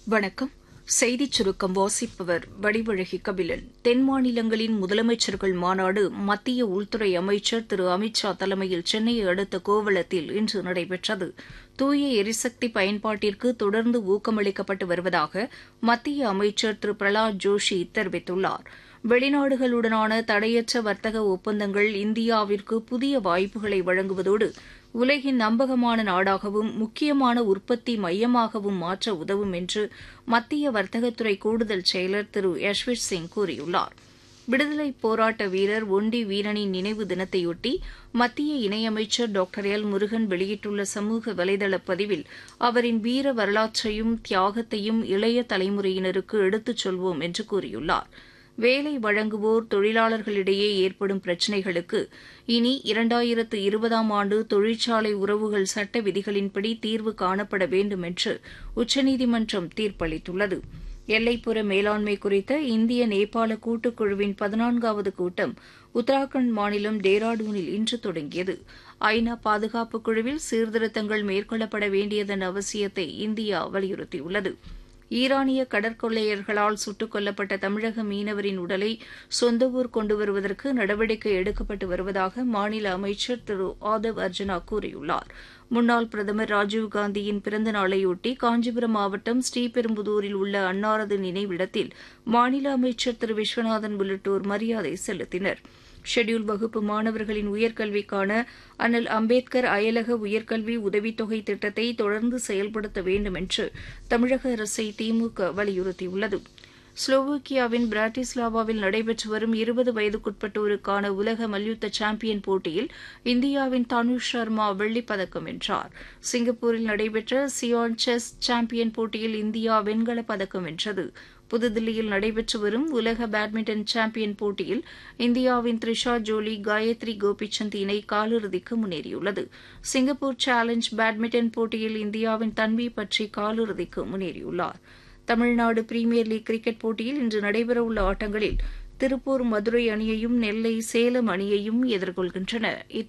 வணக்கம் செய்திச் சுருக்கம் வாசிப்பவர் வடிவழகி கபிலன் தென் மாநிலங்களின் முதலமைச்சர்கள் மாநாடு மத்திய உள்துறை அமைச்சர் திரு அமித் ஷா தலைமையில் சென்னையை அடுத்த கோவளத்தில் இன்று நடைபெற்றது தூய எரிசக்தி பயன்பாட்டிற்கு தொடர்ந்து ஊக்கமளிக்கப்பட்டு வருவதாக மத்திய அமைச்சர் திரு பிரகலாத் ஜோஷி தெரிவித்துள்ளார் வெளிநாடுகளுடனான தடையற்ற வர்த்தக ஒப்பந்தங்கள் இந்தியாவிற்கு புதிய வாய்ப்புகளை வழங்குவதோடு உலகின் நம்பகமான நாடாகவும் முக்கியமான உற்பத்தி மையமாகவும் மாற்ற உதவும் என்று மத்திய வர்த்தகத்துறை கூடுதல் செயலர் திரு யஷ்வீர் சிங் கூறியுள்ளார் விடுதலைப் போராட்ட வீரர் ஒண்டி வீரனின் நினைவு தினத்தையொட்டி மத்திய இணையமைச்சர் டாக்டர் எல் முருகன் வெளியிட்டுள்ள சமூக வலைதள பதிவில் அவரின் வீர வரலாற்றையும் தியாகத்தையும் இளைய தலைமுறையினருக்கு எடுத்துச் சொல்வோம் என்று கூறியுள்ளார் வேலை வழங்குவோர் தொழிலாளர்களிடையே ஏற்படும் பிரச்சினைகளுக்கு இனி இரண்டாயிரத்து இருபதாம் ஆண்டு தொழிற்சாலை உறவுகள் சட்ட விதிகளின்படி தீர்வு காணப்பட வேண்டும் என்று உச்சநீதிமன்றம் தீர்ப்பளித்துள்ளது எல்லைப்புற மேலாண்மை குறித்த இந்திய நேபாள கூட்டுக்குழுவின் பதினான்காவது கூட்டம் உத்தராகண்ட் மாநிலம் டேராடூனில் இன்று தொடங்கியது ஐநா பாதுகாப்பு குழுவில் சீர்திருத்தங்கள் மேற்கொள்ளப்பட வேண்டியதன் அவசியத்தை இந்தியா வலியுறுத்தியுள்ளது ஈரானிய கடற்கொள்ளையர்களால் சுட்டுக் கொல்லப்பட்ட தமிழக மீனவரின் உடலை சொந்த ஊர் கொண்டு வருவதற்கு நடவடிக்கை எடுக்கப்பட்டு வருவதாக மாநில அமைச்சர் திரு ஆதவ் அர்ஜுனா கூறியுள்ளார் முன்னாள் பிரதமர் ராஜீவ்காந்தியின் பிறந்த நாளையொட்டி காஞ்சிபுரம் மாவட்டம் ஸ்ரீபெரும்புதூரில் உள்ள அன்னாரது நினைவிடத்தில் மாநில அமைச்சர் திரு விஸ்வநாதன் உள்ளிட்டோர் மரியாதை செலுத்தினர் ஷெட்யூல் வகுப்பு மாணவர்களின் உயர்கல்விக்கான அண்ணல் அம்பேத்கர் அயலக உயர்கல்வி உதவித்தொகை திட்டத்தை தொடர்ந்து செயல்படுத்த வேண்டும் என்று தமிழக அரசை திமுக வலியுறுத்தியுள்ளது ஸ்லோவோக்கியாவின் பிராட்டிஸ்லாவாவில் நடைபெற்று வரும் இருபது வயதுக்குட்பட்டோருக்கான உலக மல்யுத்த சாம்பியன் போட்டியில் இந்தியாவின் தனுஷ் சர்மா வெள்ளிப்பதக்கம் வென்றார் சிங்கப்பூரில் நடைபெற்ற சியான் செஸ் சாம்பியன் போட்டியில் இந்தியா வெண்கலப் பதக்கம் வென்றது புதுதில்லியில் நடைபெற்று வரும் உலக பேட்மிண்டன் சாம்பியன் போட்டியில் இந்தியாவின் த்ரிஷா ஜோலி காயத்ரி கோபிசந்த் இணை காலிறுதிக்கு முன்னேறியுள்ளது சிங்கப்பூர் சேலஞ்ச் பேட்மிண்டன் போட்டியில் இந்தியாவின் தன்வி பற்றி காலிறுதிக்கு முன்னேறியுள்ளார் தமிழ்நாடு பிரீமியர் லீக் கிரிக்கெட் போட்டியில் இன்று நடைபெறவுள்ள ஆட்டங்களில் திருப்பூர் மதுரை அணியையும் நெல்லை சேலம் அணியையும் எதிர்கொள்கின்றன